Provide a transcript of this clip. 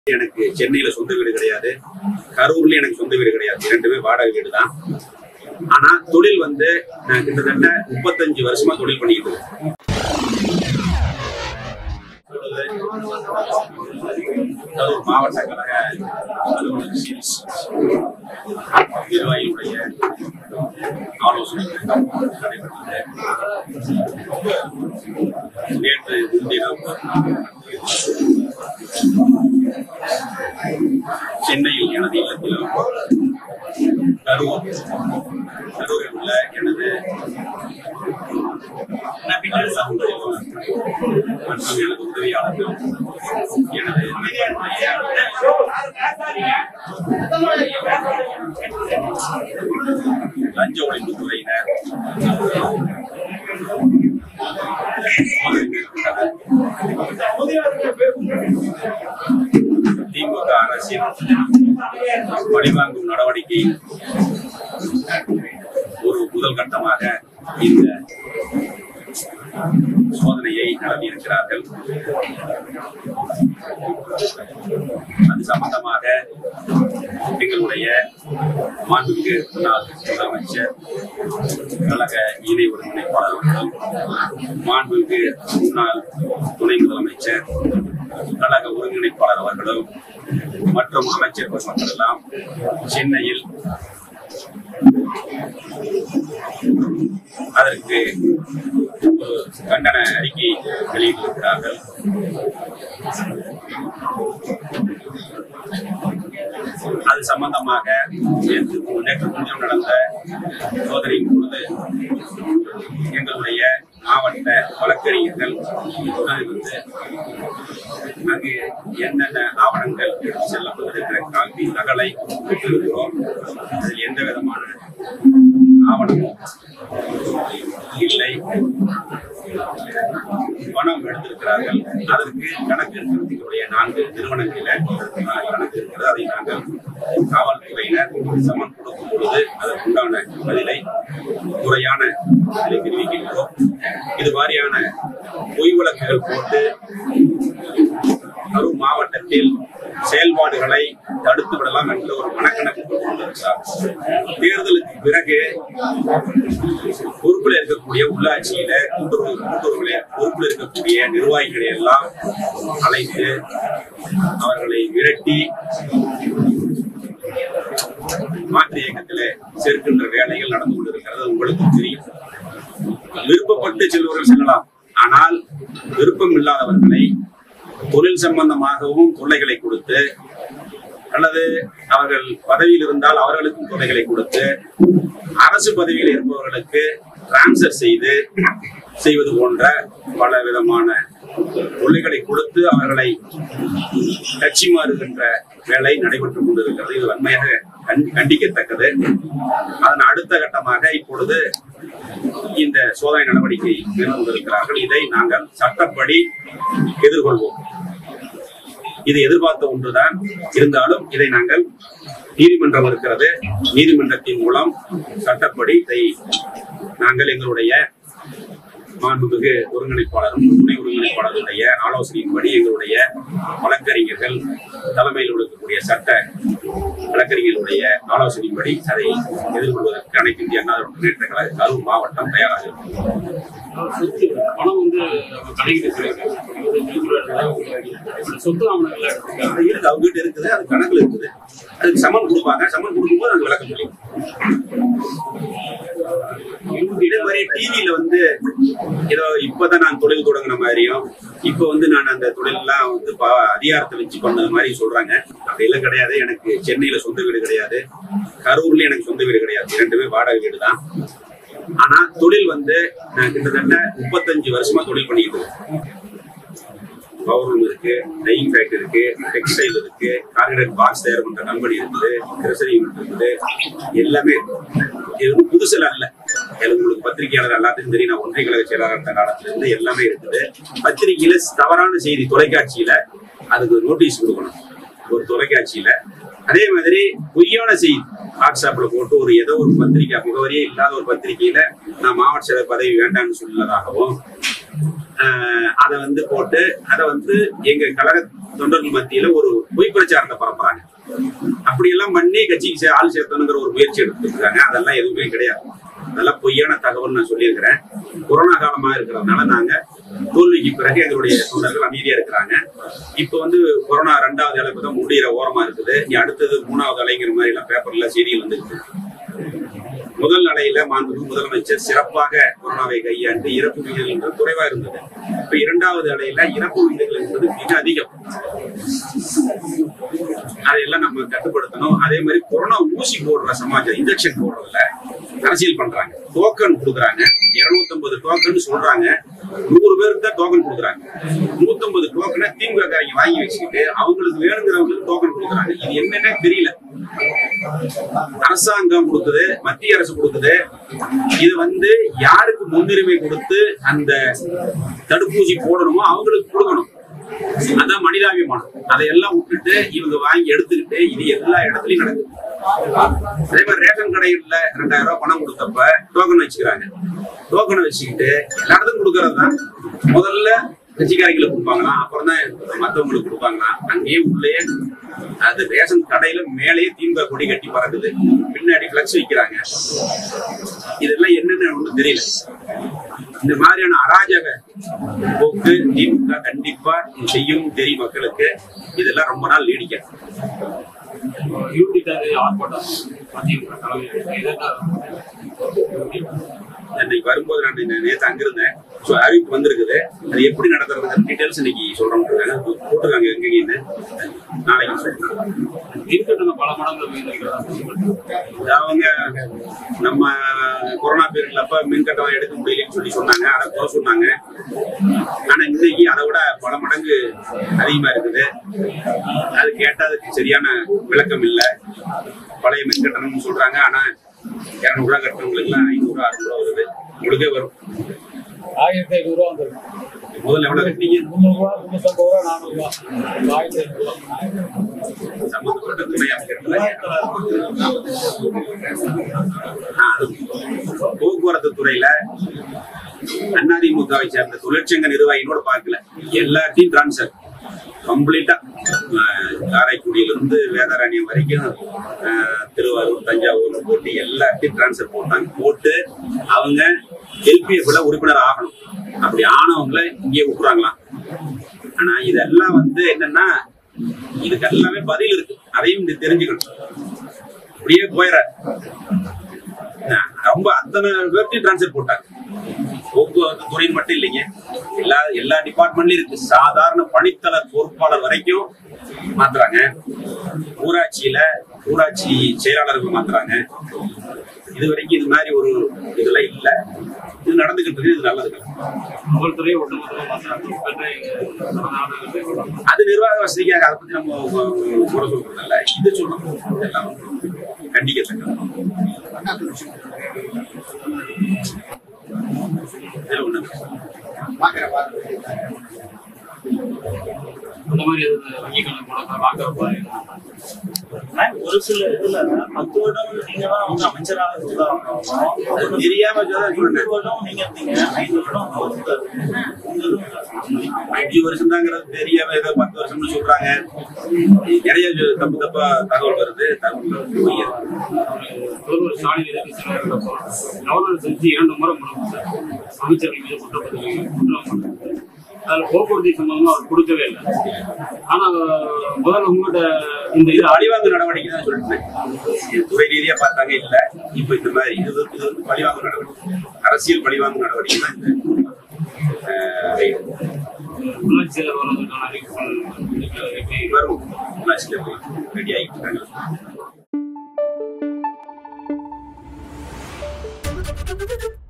எனக்கு சென்னையில சொந்த வீடு கிடையாது கரூர்ல எனக்கு சொந்த வீடு கிடையாது இரண்டுமே வாடகை வீடு தான் ஆனா தொழில் வந்து நான் கிட்டத்தட்ட முப்பத்தஞ்சு வருஷமா தொழில் பண்ணிக்கிட்டு இருக்கேன் கரூர் மாவட்ட கழக அலுவலர் சீரிஸ் நிர்வாகியுடைய ஆலோசனை கூட்டம் நடைபெற்றது நேற்று முன்தினம் சென்னையில் எனது இல்லத்திலும் கரூர் கரூரில் உள்ள எனது சகோதரிலும் மற்றும் எனது உதவியாளர்கள் எனது லஞ்ச ஒழிப்பு துறையினர் திமுக அரசின் பழிவாங்கும் நடவடிக்கை ஒரு முதல் கட்டமாக இந்த சோதனையை நடத்தியிருக்கிறார்கள் அது சம்பந்தமாக எங்களுடைய மாண்புமிகு முன்னாள் முதலமைச்சர் கழக இணை ஒருங்கிணைப்பாளர் அவர்கள் மாண்புமிகு முன்னாள் துணை முதலமைச்சர் கழக ஒருங்கிணைப்பாளர் அவர்களும் மற்றும் அமைச்சர் பெருமக்கள் எல்லாம் சென்னையில் அதற்கு ஒரு கண்டன அறிக்கை வெளியிட்டிருக்கிறார்கள் அது சம்பந்தமாக நேற்று நேற்று முன்தினம் நடந்த சோதனையின் பொழுது எங்களுடைய மாவட்ட வழக்கறிஞர்கள் அது வந்து அங்கு என்னென்ன ஆவணங்கள் எடுத்து செல்லப்பட்டிருக்கிற காப்பி நகலை பெற்றிருக்கிறோம் அதில் எந்த விதமான ஆவணமும் இல்லை பணம் எடுத்திருக்கிறார்கள் அதற்கு கணக்கு இருக்கிறதுடைய நான்கு நிறுவனங்களில கணக்கு இருக்கிறது அதை நாங்கள் காவல்துறையினர் சமன் கொடுக்கும் பொழுது அதற்குண்டான பதிலை முறையான பதிலை தெரிவிக்கின்றோம் இது மாதிரியான பொய் வழக்குகள் போட்டு கரூர் மாவட்டத்தில் செயல்பாடுகளை தடுத்து விடலாம் என்ற ஒரு மனக்கணக்கு கொண்டு வந்திருக்கிறார் தேர்தலுக்கு பிறகு பொறுப்பில் இருக்கக்கூடிய உள்ளாட்சியில கூட்டுறவு கூட்டுறவுல பொறுப்பில் இருக்கக்கூடிய நிர்வாகிகளை எல்லாம் அழைத்து அவர்களை விரட்டி மாற்று இயக்கத்திலே சேர்க்கின்ற வேலைகள் நடந்து கொண்டிருக்கிறது உங்களுக்கு தெரியும் விருப்பப்பட்டு செல்வர்கள் செல்லலாம் ஆனால் விருப்பம் இல்லாதவர்களை தொழில் சம்பந்தமாகவும் தொல்லைகளை கொடுத்து அல்லது அவர்கள் பதவியில் இருந்தால் அவர்களுக்கும் தொல்லைகளை கொடுத்து அரசு பதவியில் இருப்பவர்களுக்கு டிரான்ஸ்பர் செய்து செய்வது போன்ற பல விதமான தொல்லைகளை கொடுத்து அவர்களை கட்சி மாறுகின்ற வேலை நடைபெற்றுக் கொண்டிருக்கிறது இது வன்மையாக கண்டி- கண்டிக்கத்தக்கது அதன் அடுத்த கட்டமாக இப்பொழுது இந்த சோதனை நடவடிக்கை மேற்கொண்டிருக்கிறார்கள் இதை நாங்கள் சட்டப்படி எதிர்கொள்வோம் இது எதிர்பார்த்த ஒன்றுதான் இருந்தாலும் இதை நாங்கள் நீதிமன்றம் இருக்கிறது நீதிமன்றத்தின் மூலம் சட்டப்படி இதை நாங்கள் எங்களுடைய மாண்புமிகு ஒருங்கிணைப்பாளரும் துணை ஒருங்கிணைப்பாளருடைய ஆலோசனையின்படி எங்களுடைய வழக்கறிஞர்கள் தலைமையில் இருக்கக்கூடிய சட்ட வழக்கறிஞர்களுடைய ஆலோசனையின்படி அதை எதிர்கொள்வதற்கு அனைத்து இந்திய அண்ணா திராவிட முன்னேற்ற கழக கரூர் மாவட்டம் தயாராக இருக்கும் சொத்து பணம் வந்து அவங்க கடைக்கு சொத்து ஆவணங்கள் எடுத்துருக்காங்க அது இருக்கு அவங்க கிட்ட இருக்குது அது கணக்குல இருக்குது அதுக்கு சமன் கொடுப்பாங்க சமன் கொடுக்கும்போது நாங்கள் விளக்கம் சொல்லிடுவோம் இதே மாதிரி டிவியில வந்து ஏதோ இப்பதான் நான் தொழில் தொடங்கின மாதிரியும் இப்ப வந்து நான் அந்த தொழிலெல்லாம் வந்து பா- அதிகாரத்தை வச்சு பண்ணது மாதிரி சொல்றாங்க அப்படி எல்லாம் கிடையாது எனக்கு சென்னையில சொந்த வீடு கிடையாது கரூர்ல எனக்கு சொந்த வீடு கிடையாது இரண்டுமே வாடகை வீடு தான் ஆனா தொழில் வந்து நான் கிட்டத்தட்ட முப்பத்தஞ்சு வருஷமா தொழில் பண்ணிக்கிட்டு இருக்கேன் பவர்லூம் இருக்கு டையிங் ஃபேக்டரி இருக்கு டெக்ஸ்டைல் இருக்கு கார்பரேட் பாக்ஸ் தயார் பண்ற கம்பெனி இருக்குது கிரசரி இருக்குது எல்லாமே இது வந்து புதுசெல்லாம் இல்ல எனக்கு உங்களுக்கு பத்திரிகையாளர் எல்லாத்துக்கும் தெரியும் நான் ஒன்றிய கழக செயலாளர் இருந்த காலத்துல இருந்து எல்லாமே இருக்குது பத்திரிகையில தவறான செய்தி தொலைக்காட்சியில அதுக்கு நோட்டீஸ் கொடுக்கணும் ஒரு தொலைக்காட்சியில அதே மாதிரி பொய்யான செய்தி வாட்ஸ்அப்ல போட்டு ஒரு ஏதோ ஒரு பத்திரிகை முகவரியே இல்லாத ஒரு பத்திரிகையில நான் மாவட்ட செயலர் பதவி வேண்டாம்னு சொன்னதாகவும் ஆஹ் அதை வந்து போட்டு அதை வந்து எங்க கழக தொண்டர்கள் மத்தியில ஒரு பொய் பிரச்சாரத்தை பரப்புறாங்க அப்படியெல்லாம் பண்ணி கட்சிக்கு சே- ஆள் சேர்த்தணுங்கிற ஒரு முயற்சி எடுத்துட்டு இருக்காங்க அதெல்லாம் எதுவுமே கிடையாது அதெல்லாம் பொய்யான தகவல் நான் சொல்லியிருக்கிறேன் கொரோனா காலமா இருக்கிறதுனால நாங்க தோல்விக்கு பிறகு எங்களுடைய தொண்டர்கள் அமைதியா இருக்கிறாங்க இப்ப வந்து கொரோனா ரெண்டாவது அழைப்பு தான் முடிகிற ஓரமா இருக்குது இனி அடுத்தது மூணாவது அலைங்கிற மாதிரி எல்லாம் பேப்பர்ல செய்திகள் வந்துருக்கு முதல் அலையில மாண்புமிகு முதலமைச்சர் சிறப்பாக கொரோனாவை கையாண்டு இறப்பு விகிதங்கள் என்பது குறைவா இருந்தது இப்ப இரண்டாவது அலையில இறப்பு விகிதங்கள் என்பது மிக அதிகம் அதையெல்லாம் நம்ம கட்டுப்படுத்தணும் அதே மாதிரி கொரோனா ஊசி போடுற சமாஜம் இன்ஜெக்ஷன் போடுறதுல அரசியல் பண்றாங்க டோக்கன் கொடுக்குறாங்க 250 டோக்கன் சொல்றாங்க நூறு பேருக்கு தான் டோக்கன் கொடுக்குறாங்க 150 டோக்கனை திமுக காரங்க வாங்கி வச்சுக்கிட்டு அவங்களுக்கு வேணுங்கிறவங்களுக்கு டோக்கன் கொடுக்குறாங்க இது என்னன்னே தெரியல அரசாங்கம் கொடுக்குது மத்திய அரசு கொடுக்குது இது வந்து யாருக்கு முன்னுரிமை கொடுத்து அந்த தடுப்பூசி போடணுமோ அவங்களுக்கு கொடுக்கணும் அதான் மனிதாபிமானம் அதையெல்லாம் விட்டுட்டு இவங்க வாங்கி எடுத்துக்கிட்டு இது எல்லா இடத்துலயும் நடக்குது அதே மாதிரி ரேஷன் கடைகள்ல ரெண்டாயிரம் ரூபாய் பணம் கொடுத்தப்ப டோக்கன் வச்சுக்கிறாங்க டோக்கனை வச்சுக்கிட்டு எல்லா இடத்துக்கும் கொடுக்கறது தான் முதல்ல கட்சிக்காரங்களுக்கு கொடுப்பாங்களாம் அப்புறம் தான் மத்தவங்களுக்கு கொடுப்பாங்களாம் அங்கேயே உள்ளே அது ரேஷன் கடையில மேலேயே திமுக கொடி கட்டி பறக்குது பின்னாடி பிளக்ஸ் வைக்கிறாங்க இதெல்லாம் என்னன்னு ஒண்ணும் தெரியல இந்த மாதிரியான அராஜக போக்கு திமுக கண்டிப்பா இது செய்யும் தெரியும் மக்களுக்கு இதெல்லாம் ரொம்ப நாள் நீடிக்காது யூடிக்காக ஆர்ப்பாட்டம் அதிமுக தலைமையில் இதெல்லாம் இன்னைக்கு வரும்போது நான் இந்த நேத்து அங்கிருந்தேன் ஸோ அறிவிப்பு வந்திருக்குது அது எப்படி நடத்துறது டீடைல்ஸ் இன்னைக்கு சொல்றோம் போட்டுருக்காங்க எங்கேன்னு நாளைக்கு சொல்றேன் மின்கட்டணம் பல மடங்கு உயர்ந்திருக்கிறதா அவங்க நம்ம கொரோனா பீரியட்ல அப்ப மின் கட்டணம் எடுக்க முடியலன்னு சொல்லி சொன்னாங்க அதை குறை சொன்னாங்க ஆனா இன்னைக்கு அதை விட பல மடங்கு அதிகமா இருக்குது அது கேட்டா அதுக்கு சரியான விளக்கம் இல்லை பழைய மின் கட்டணம்னு சொல்றாங்க ஆனா இருநூறு ரூபா கட்டணவங்களுக்கு எல்லாம் ஐநூறு அறுநூறு ரூபா வருது உங்களுக்கே வரும் ஆயிரத்தி ஐநூறு ரூபா வந்துருக்கு முதல்ல எவ்வளவு கட்டினீங்க முந்நூறு ரூபா முந்நூற்றம்பது ரூபா நானூறு ரூபா ஆயிரத்தி ஐநூறு ரூபா சம்பந்தப்பட்ட துறை அமைச்சர்கள் போக்குவரத்து துறையில அதிமுகவை சேர்ந்த தொழிற்சங்க நிர்வாகிகளோட பார்க்கல எல்லாத்தையும் டிரான்ஸ்ஃபர் கம்ப்ளீட்டா காரைக்குடியில இருந்து வேதாரண்யம் வரைக்கும் அஹ், திருவாரூர் தஞ்சாவூர் போட்டு எல்லாத்தையும் டிரான்ஸ்ஃபர் போட்டாங்க போட்டு அவங்க எல்பிஎஃப்ல உறுப்பினர் ஆகணும் அப்படி ஆனவங்களை இங்கே விட்டுறாங்களாம் ஆனா இதெல்லாம் வந்து என்னன்னா இதுக்கு எல்லாமே பதில் இருக்கு அதையும் நீ தெரிஞ்சுக்கணும் அப்படியே போயிட ரொம்ப அத்தனை பேர்த்தையும் டிரான்ஸ்ஃபர் போட்டாங்க போக்குவரத்து துறைன்னு மட்டும் இல்லைங்க எல்லா எல்லா டிபார்ட்மெண்ட்லயும் இருக்கு சாதாரண பணித்தள பொறுப்பாளர் வரைக்கும் மாத்துறாங்க ஊராட்சியில ஊராட்சி செயலாளருக்கு மாத்துறாங்க இது வரைக்கும் இது மாதிரி ஒரு இதெல்லாம் இல்ல இது நடந்துகிட்டு இருக்கு இது நல்லது முதல் துறையை ஒட்டுமொத்தமாக மாற்றாங்க மற்ற நாடுகளில் அது நிர்வாக வசதிக்காக அதை பத்தி நம்ம கு- குறை சொல்றது இல்ல இது சொல்லணும் இதெல்லாம் கண்டிக்கத்தக்கது இதுல ஒண்ணு அந்த மாதிரி எதுவும் வங்கி கணக்கு கூட வாங்குறப்ப ஒரு சில இதுல பத்து வருடம் நீங்க தான் வந்து அமைச்சராக இருந்தாலும் அது தெரியாம சொல்ல ஐந்து சொல்றேன் வருடம் நீங்க இருந்தீங்க ஐந்து வருடம் அவர் இருந்தாரு. உங்க இதுவும் அஞ்சு வருஷம் தாங்கிறது தெரியாம ஏதோ பத்து வருஷம்னு சொல்றாங்க நிறைய சொ- தப்பு தப்பா தகவல் வருது தகவல் பொய் இருக்கு. முதல்வர் ஸ்டாலின் எதிர்த்து சில இருக்கப்போ கவர்னர் செஞ்சு இரண்டு முறை முடிவு சார் அமைச்சர்கள் மீது குற்றப்பத்திரிகை குற்றம் பண்ணாரு. அதுல போக்குவரத்து சம்பந்தமா அவர் கொடுக்கவே இல்லை ஆனா முதல்ல உங்கள்கிட்ட இந்த இது இது பழிவாங்கு நடவடிக்கை தான் சொல்லிட்டேன் இது துறை ரீதியா பார்த்தாங்க இல்ல இப்ப இந்த மாதிரி இது வந்து- இது வந்து பழிவாங்கு நடவடிக்கை அரசியல் பழிவாங்கு நடவடிக்கை தான் இந்த அஹ், raid. உள்ளாட்சி செயலர் வர்றதுக்கான அறிவிப்பு எப்படி வரும் உள்ளாட்சியில போய் ரெடி ஆகிட்டு இருக்காங்க Thank you.